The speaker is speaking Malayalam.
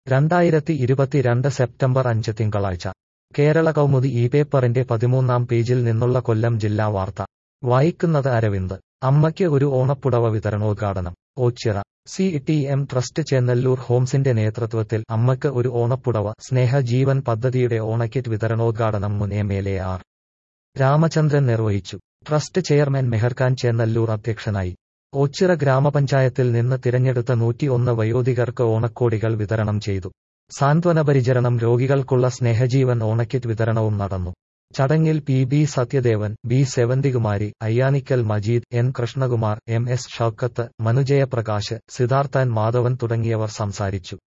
രണ്ടായിരത്തി ഇരുപത്തിരണ്ട് സെപ്റ്റംബർ അഞ്ച് തിങ്കളാഴ്ച കേരള കൗമുദി ഈ പേപ്പറിന്റെ പതിമൂന്നാം പേജിൽ നിന്നുള്ള കൊല്ലം ജില്ലാ വാർത്ത വായിക്കുന്നത് അരവിന്ദ് അമ്മയ്ക്ക് ഒരു ഓണപ്പുടവ വിതരണോദ്ഘാടനം Ochira C T M trust Chennallur ഹോംസിന്റെ നേതൃത്വത്തിൽ അമ്മയ്ക്ക് ഒരു ഓണപ്പുടവ സ്നേഹജീവൻ പദ്ധതിയുടെ ഓണക്കിറ്റ് വിതരണോദ്ഘാടനം മുൻ M L A R Ramachandran നിർവഹിച്ചു ട്രസ്റ്റ് ചെയർമാൻ മെഹർഖാൻ ചെന്നല്ലൂർ അധ്യക്ഷനായി ഓച്ചിറ ഗ്രാമപഞ്ചായത്തിൽ നിന്ന് തിരഞ്ഞെടുത്ത നൂറ്റിയൊന്ന് വയോധികർക്ക് ഓണക്കോടികൾ വിതരണം ചെയ്തു സാന്ത്വന പരിചരണം രോഗികൾക്കുള്ള സ്നേഹജീവൻ ഓണക്കിറ്റ് വിതരണവും നടന്നു ചടങ്ങിൽ P B Sathyadevan B Sevanthikumari Ayyanikkal Majeed N Krishnakumar M S Shoukath Manujayaprakash Sidharthan Madhavan തുടങ്ങിയവർ സംസാരിച്ചു